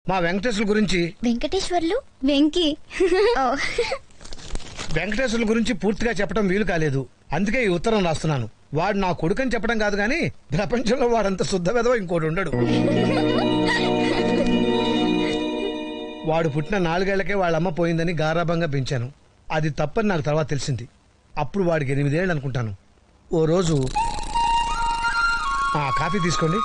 మా వెంకటేశ్వర గురించి వెంకటేశ్వర్లు వెంకీ ఓ, వెంకటేశ్వరుల గురించి పూర్తిగా చెప్పడం వీలు కాలేదు అందుకే ఈ ఉత్తరం రాస్తున్నాను వాడు నా కొడుకని చెప్పడం కాదు గాని ప్రపంచంలో వాడంత శుద్ధ వెధవ ఇంకోటి ఉండడు వాడు పుట్టిన నాలుగేళ్లకే వాళ్ళ అమ్మ పోయిందని గారాభంగా పెంచాను అది తప్పని నాకు తర్వాత తెలిసింది అప్పుడు వాడికి ఎనిమిదేళ్ళు అనుకుంటాను ఓ రోజు ఆ కాఫీ తీసుకోండి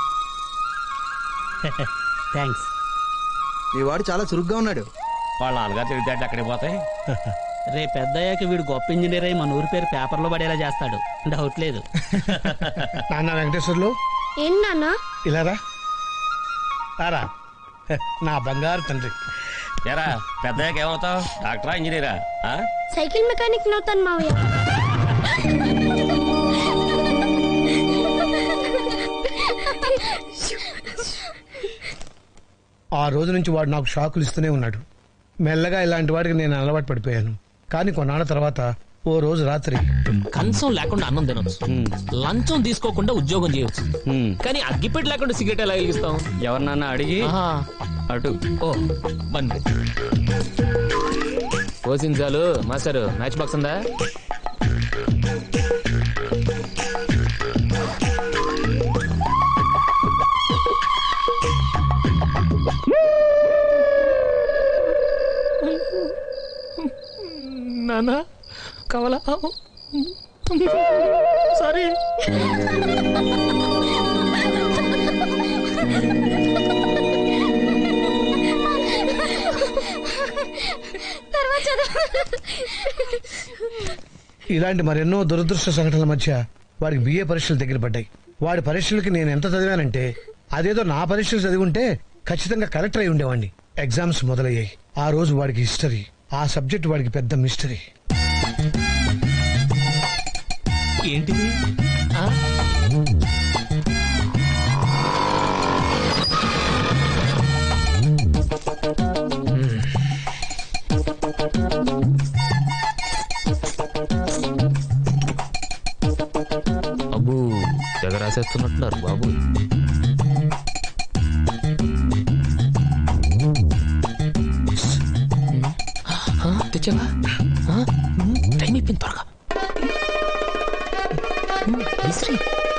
థ్యాంక్స్ మీ వాడు చాలా చురుగ్గా ఉన్నాడు వాళ్ళ నాన్నగారు తెలివితేటలు అక్కడికి పోతాయి రేపు పెద్దయ్యాక వీడు గొప్ప ఇంజనీర్ అయి మన ఊరి పేరు పేపర్లో పడేలా చేస్తాడు డౌట్ లేదు నాన్న వెంకటేశ్వర్లు ఏంటి నాన్న ఇలా రా రారా హె, నా బంగారు తండ్రి ఎరా పెద్దయ్యాక ఏమవుతావు డాక్టరా ఇంజనీరా ఆ? సైకిల్ మెకానిక్ నవ్వుతాను మావయ్య ఆ రోజు నుంచి వాడు నాకు షాకులు ఇస్తూనే ఉన్నాడు మెల్లగా ఇలాంటి వాడికి నేను అలవాటు పడిపోయాను కానీ కొన్నాళ్ళ తర్వాత ఓ రోజు రాత్రి కంచం లేకుండా అన్నం తినొచ్చు లంచం తీసుకోకుండా ఉద్యోగం చేయొచ్చు హ్మ్. కానీ అగ్గిపెట్టి లేకుండా సిగరెట్ ఎలా వెలిగిస్తాం ఎవరినన్నా అడిగి ఆహా. అటు ఓ బండి పోసించాలు మాస్టర్ మ్యాచ్ బాక్స్ ఉందా నానా కావాలా సారీ తర్వాత చదువు ఇలాంటి మరెన్నో దురదృష్ట సంఘటనల మధ్య వాడికి బిఏ పరీక్షలు దగ్గర పడ్డాయి వాడి పరీక్షలకి నేను ఎంత చదివానంటే అదేదో నా పరీక్షలు చదివి ఉంటే ఖచ్చితంగా కలెక్టర్ అయి ఉండేవాడిని ఎగ్జామ్స్ మొదలయ్యాయి ఆ రోజు వాడికి హిస్టరీ ఆ సబ్జెక్ట్ వాడికి పెద్ద మిస్టరీ ఏంటిది ఆ? అబ్బో తెగ రాసేస్తున్నట్టున్నారు బాబు ఆ, తెచ్చావా ఆ? టైం అయిపోయింది త్వరగా విసిరి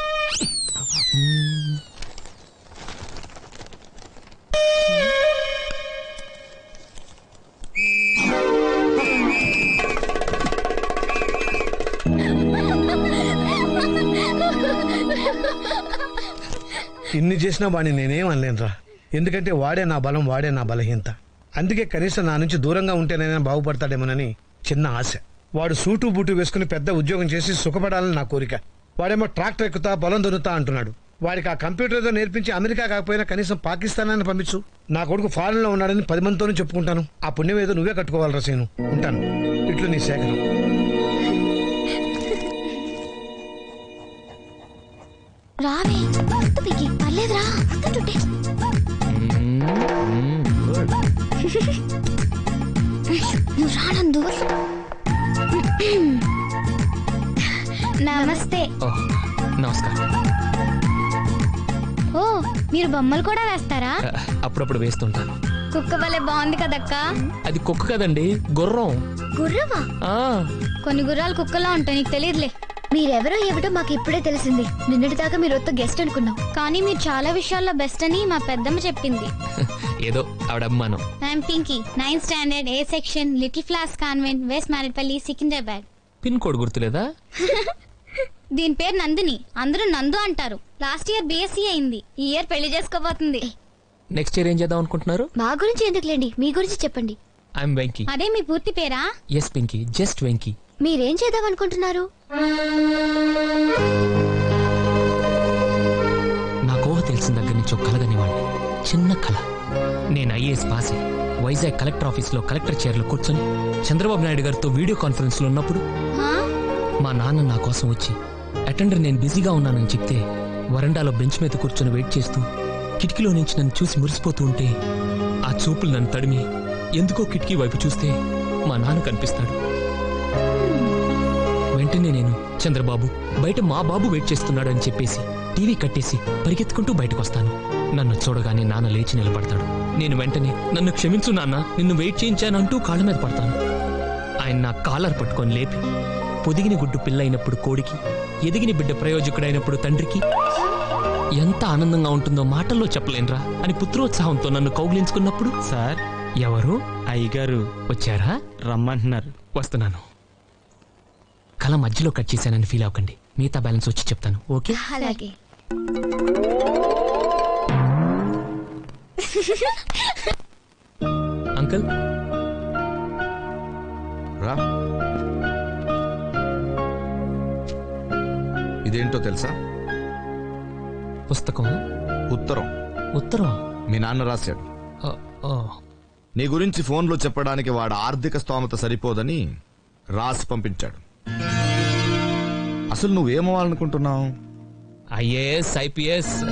ఇన్ని చేసినా వాడిని నేనేం అనలేనురా ఎందుకంటే వాడే నా బలం వాడే నా బలహీనత అందుకే కనీసం నా నుంచి దూరంగా ఉంటేనైనా బాగుపడతాడేమోనని చిన్న ఆశ వాడు సూటు బూటు వేసుకుని పెద్ద ఉద్యోగం చేసి సుఖపడాలని నా కోరిక వాడేమో ట్రాక్టర్ ఎక్కుతా పొలం దున్నుతా అంటున్నాడు వాడికి ఆ కంప్యూటర్ ఏదో నేర్పించి అమెరికా కాకపోయినా కనీసం పాకిస్తాన్ అని పంపించు నా కొడుకు ఫారెన్ లో ఉన్నాడని పది మందితోనూ చెప్పుకుంటాను ఆ పుణ్యం ఏదో నువ్వే కట్టుకోవాలి రసేను ఉంటాను ఇట్లు నీ శేఖరం రావే దిగి పర్లేదురా అంటుంటే నువ్వు రానందు నమస్తే ఓ నమస్కారం ఓ మీరు బొమ్మలు కూడా వేస్తారా ఆ, అప్పుడప్పుడు వేస్తుంటాను కుక్క వల్లే బాగుంది కదక్క అది కుక్క కదండి గుర్రం గుర్రమా ఆ కొన్ని గుర్రాలు కుక్కలా ఉంటాయి నీకు తెలియదులే మీరెవరో ఏమిటో మాకు ఇప్పుడే తెలిసింది నిన్నటిదాకా మీరు వద్ద గెస్ట్ అనుకున్నాం కానీ మీరు చాలా విషయాల్లో బెస్ట్ అని మా పెద్దమ్మ చెప్పింది ఏదో ఆవిడ అభిమానం I'm Pinky ninth standard A section little flower convent west Marredpally Secunderabad pin code గుర్తులేదా దీని పేరు నందిని అందరూ నందు అంటారు లాస్ట్ ఇయర్ బీఎస్సీ అయింది ఈ ఇయర్ పెళ్లి చేసుకోబోతుంది నెక్స్ట్ ఇయర్ ఏం చేద్దాం అనుకుంటున్నారు మా గురించి ఎందుకులేండి మీ గురించి చెప్పండి ఐఎమ్ వెంకీ అదే మీ పూర్తి పేరా ఎస్ పింకీ జస్ట్ వెంకీ మీరేం చేద్దాం అనుకుంటున్నారు నా కోహ తెలిసిన దగ్గర నుంచి ఒక కలగనివాడిని చిన్న కళ నేను ఐఏఎస్ పాస్ అయ్యి వైజాగ్ కలెక్టర్ ఆఫీస్లో కలెక్టర్ చైర్లో కూర్చొని చంద్రబాబు నాయుడు గారితో వీడియో కాన్ఫరెన్స్లో ఉన్నప్పుడు హా? మా నాన్న నా కోసం వచ్చి అటెండర్ నేను బిజీగా ఉన్నానని చెప్తే వరండాలో బెంచ్ మీద కూర్చొని వెయిట్ చేస్తూ కిటికీలో నుంచి నన్ను చూసి మురిసిపోతూ ఉంటే ఆ చూపులు నన్ను తడిమి ఎందుకో కిటికీ వైపు చూస్తే మా నాన్న కనిపిస్తాడు వెంటనే నేను చంద్రబాబు బయట మా బాబు వెయిట్ చేస్తున్నాడు అని చెప్పేసి టీవీ కట్టేసి పరిగెత్తుకుంటూ బయటకు వస్తాను నన్ను చూడగానే నాన్న లేచి నిలబడతాడు నేను వెంటనే నన్ను క్షమించు నాన్న నిన్ను వెయిట్ చేయించానంటూ కాళ్ళ మీద పడతాను ఆయన నా కాలర్ పట్టుకొని లేపి పొదిగిన గుడ్డు పిల్ల అయినప్పుడు కోడికి ఎదిగిన బిడ్డ ప్రయోజకుడైనప్పుడు తండ్రికి ఎంత ఆనందంగా ఉంటుందో మాటల్లో చెప్పలేనురా అని పుత్రోత్సాహంతో నన్ను కౌగిలించుకున్నప్పుడు సార్ ఎవరు అయ్యగారు వచ్చారా రమ్మంటున్నారు వస్తున్నాను కళ మధ్యలో కట్ చేశానని ఫీల్ అవ్వకండి మిగతా బ్యాలెన్స్ వచ్చి చెప్తాను ఓకే అలాగే అంకుల్ రా ఇదేంటో తెలుసా పుస్తకం ఉత్తరం ఉత్తరం మీ నాన్న రాశాడు ఆ, ఆ, నీ గురించి ఫోన్లో చెప్పడానికి వాడు ఆర్థిక స్తోమత సరిపోదని రాసి పంపించాడు అసలు నువ్వేమవ్వాలనుకుంటున్నావు ఐఏఎస్ ఐపీఎస్ ఆ,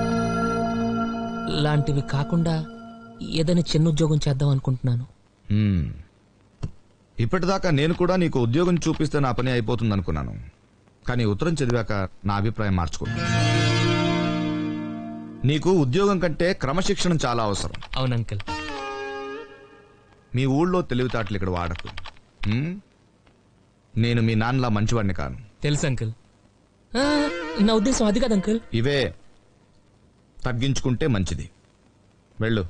లాంటివి కాకుండా ఏదైనా చిన్న ఉద్యోగం చేద్దాం అనుకుంటున్నాను హ్మ్. ఇప్పటిదాకా నేను కూడా నీకు ఉద్యోగం చూపిస్తే నా పని అయిపోతుంది అనుకున్నాను కానీ ఉత్తరం చదివాక నా అభిప్రాయం మార్చుకున్నా నీకు ఉద్యోగం కంటే క్రమశిక్షణ చాలా అవసరం అవును అంకుల్ మీ ఊళ్ళో తెలివితేటలు ఇక్కడ వాడకు హ్మ్? నేను మీ నాన్నలా మంచివాడిని కాను తెలుసు అంకుల్ ఆ, నా ఉద్దేశం అది కాదు అంకుల్ ఇవే తగ్గించుకుంటే మంచిది వెళ్ళు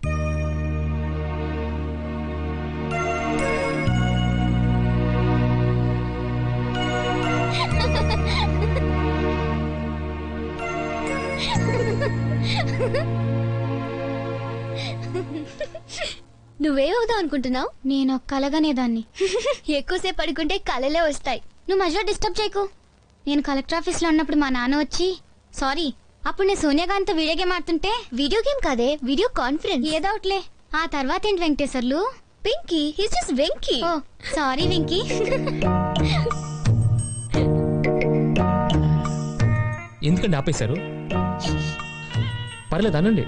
నువ్వేమవుదాం అనుకుంటున్నావు నేను కలగనేదాన్ని ఎక్కువసేపు పడుకుంటే కలలే వస్తాయి నువ్వు మధ్యలో డిస్టర్బ్ చేయకు నేను కలెక్టర్ ఆఫీస్ లో ఉన్నప్పుడు మా నాన్న వచ్చి సారీ అప్పుడు నేను సోనియా గాంధీతో వీడియో గేమ్ ఆడుతుంటే వీడియో గేమ్ కాదే వీడియో కాన్ఫరెన్స్ ఏదో ఒకట్లే ఆ తర్వాత ఏంటి Venkateswarlu Pinky his just Venky oh sorry Venky ఎందుకండి ఆపేశారు పర్లేదు అనండి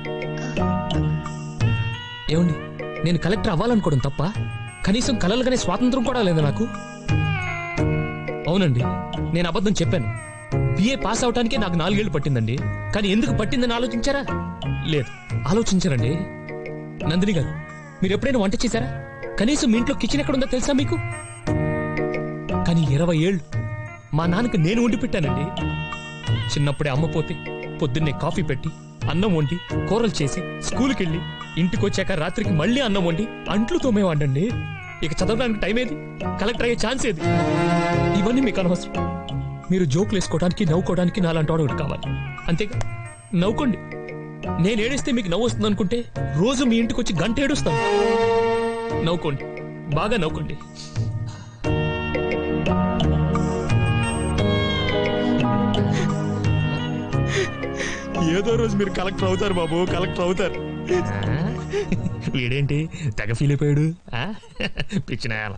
ఏమండి నేను కలెక్టర్ అవ్వాలనుకోవడం తప్ప కనీసం కలలుగానే స్వాతంత్రం కూడా లేదు నాకు అవునండి నేను అబద్ధం చెప్పాను బిఏ పాస్ అవటానికే నాకు నాలుగేళ్లు పట్టిందండి కానీ ఎందుకు పట్టిందని ఆలోచించారా లేదు ఆలోచించారండి నందిని గారు మీరు ఎప్పుడైనా వంట చేశారా కనీసం మీ ఇంట్లో కిచెన్ ఎక్కడ ఉందో తెలుసా మీకు కానీ ఇరవై ఏళ్ళు మా నాన్నకి నేను వండి పెట్టానండి చిన్నప్పుడే అమ్మ పోతే పొద్దున్నే కాఫీ పెట్టి అన్నం వండి కూరలు చేసి స్కూల్కి వెళ్ళి ఇంటికి వచ్చాక రాత్రికి మళ్ళీ అన్నం వండి అంట్లు తోమేవాడండి ఇక చదవడానికి టైం ఏది కలెక్టర్ అయ్యే ఛాన్స్ ఏది ఇవన్నీ మీకు అనవసరం మీరు జోకులు వేసుకోవడానికి నవ్వుకోవడానికి నాలాంటి వాడు ఒకటి కావాలి అంతేగా నవ్వుకోండి నేను ఏడిస్తే మీకు నవ్వు వస్తుంది అనుకుంటే రోజు మీ ఇంటికి వచ్చి గంట ఏడుస్తాను నవ్వుకోండి బాగా నవ్వుకోండి ఏదో రోజు మీరు కలెక్టర్ అవుతారు బాబు కలెక్టర్ అవుతారు వీడేంటి తెగ ఫీల్ అయిపోయాడు ఆ? పిచ్చిన నేల.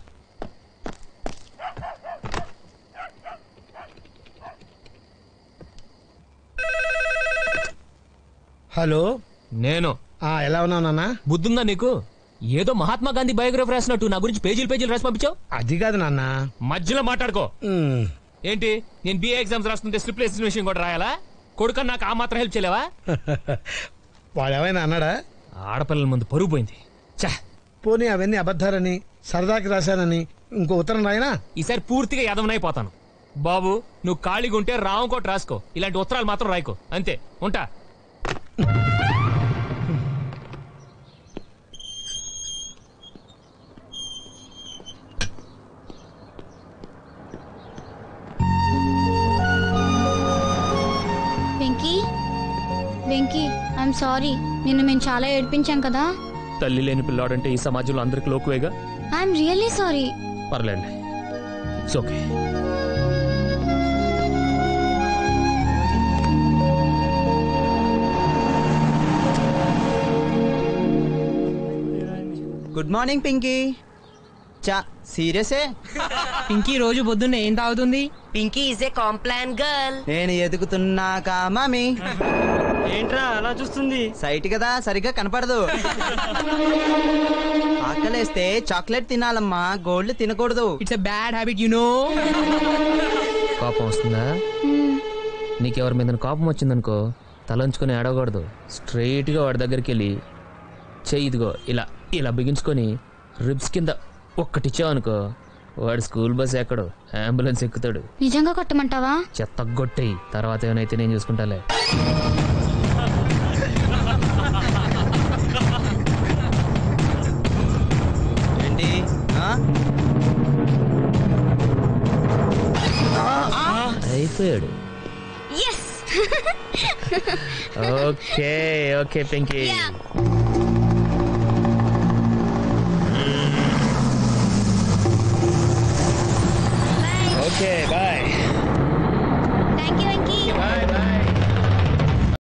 హలో నేను ఆ ఎలా ఉన్నావు నాన్న బుద్ధుందా నీకు ఏదో మహాత్మా గాంధీ బయోగ్రఫీ రాసినట్టు నా గురించి పేజీలు పేజీలు రాసి పంపించావు అది కాదు నాన్న మధ్యలో మాట్లాడుకో ఉమ్, ఏంటి నేను బిఏ ఎగ్జామ్స్ రాస్తుంటే స్లిప్ వేసిన విషయం కూడా రాయాలా కొడుకని నాకు ఆ మాత్రం హెల్ప్ చేయలేవా వాడు ఏమైనా అన్నాడా ఆడపిల్లల ముందు పరుగు పోయింది ఛా పోనీ అవన్నీ అబద్ధాలని సరదాకి రాశానని ఇంకో ఉత్తరం రాయనా ఈసారి పూర్తిగా యదవనైపోతాను బాబు నువ్వు ఖాళీగా ఉంటే రామకోట రాసుకో ఇలాంటి ఉత్తరాలు మాత్రం రాయకో అంతే ఉంటా వెంకీ వెంకీ ఐఎమ్ సారీ నిన్ను మేము చాలా ఏడ్పించాం కదా తల్లి లేని పిల్లాడంటే ఈ సమాజంలో అందరికి లోకువేగా ఐఎమ్ రియల్లీ సారీ పర్లేదులే it's okay good morning Pinky చా సీరియసే పింకీ రోజు పొద్దున్నే ఏం తాగుతుంది Pinky is a Complan girl నేను ఎదుగుతున్నాక మామి ఏంట్రా అలా చూస్తుంది సైట్ కదా సరిగ్గా కనపడదు ఆకలేస్తే చాక్లెట్ తినాలమ్మా గోల్డ్ తినకూడదు it's a bad habit you know కోపం వస్తుందా నీకెవరి మీద కోపం వచ్చిందనుకో తలంచుకొని ఆడకూడదు స్ట్రైట్గా వాడి దగ్గరికి వెళ్ళి చెయ్యి ఇదిగో ఇలా ఇలా బిగించుకొని రిబ్స్ కింద ఒక్కటిచ్చావనుకో వాడు స్కూల్ బస్ ఎక్కడు అంబులెన్స్ ఎక్కుతాడు నిజంగా కొట్టమంటావా చెత్త కొట్టేయి తర్వాత ఏమైనా నేను చూసుకుంటాలే ఏంటి ఆ? అయిపోయాడు ఎస్ ఓకే ఓకే పింకీ